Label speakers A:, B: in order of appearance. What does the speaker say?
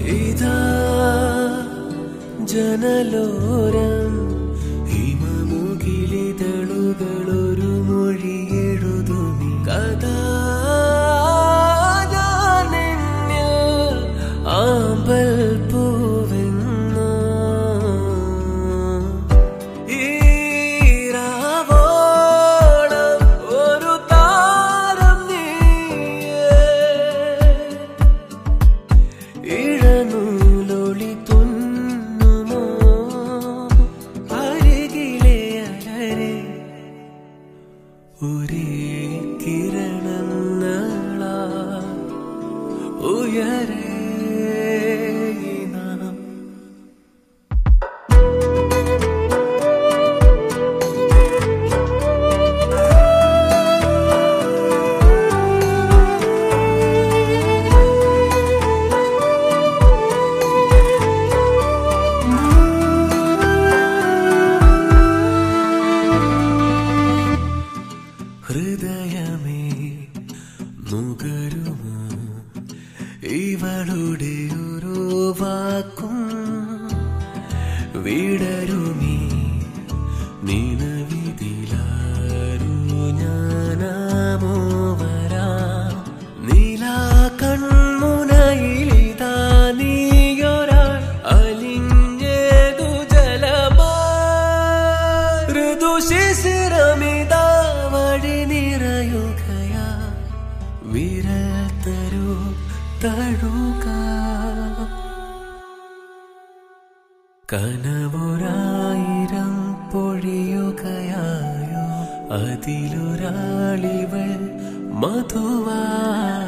A: ഇതാ ജനലോരം ഹിമമുകിലിതളുകളൊരു മൊഴി എഴുതുമി കഥ ഞാനെന്നിൽ ആമ്പൽ പൂവെന്നോ ഈരാവോളം ഒരു താരം നീയേ ഇഴനൂലൊളി തുന്നുമോ അരികിലെ അലരെ ഒരേ കിരണം നാളാ ഉയരേ നാം ഹൃദയമേ നുകരുമോ ഇവളുടെ ഒരു വാക്കും വിടരുമീ നിലവിതിലാരു ഞാനാമോ വരാം നീലാ കൺമുനയിലിതാ നീയൊരാൾ അലിഞ്ഞേതു ജലമാ ഋതുശിശിരമിതാ വഴി നിറയുകയാ വിരൽ തരൂ തഴുക കനവൊരായിരം പൊഴിയുകയായോ അതിലൊരാളിവൾ മധുവാ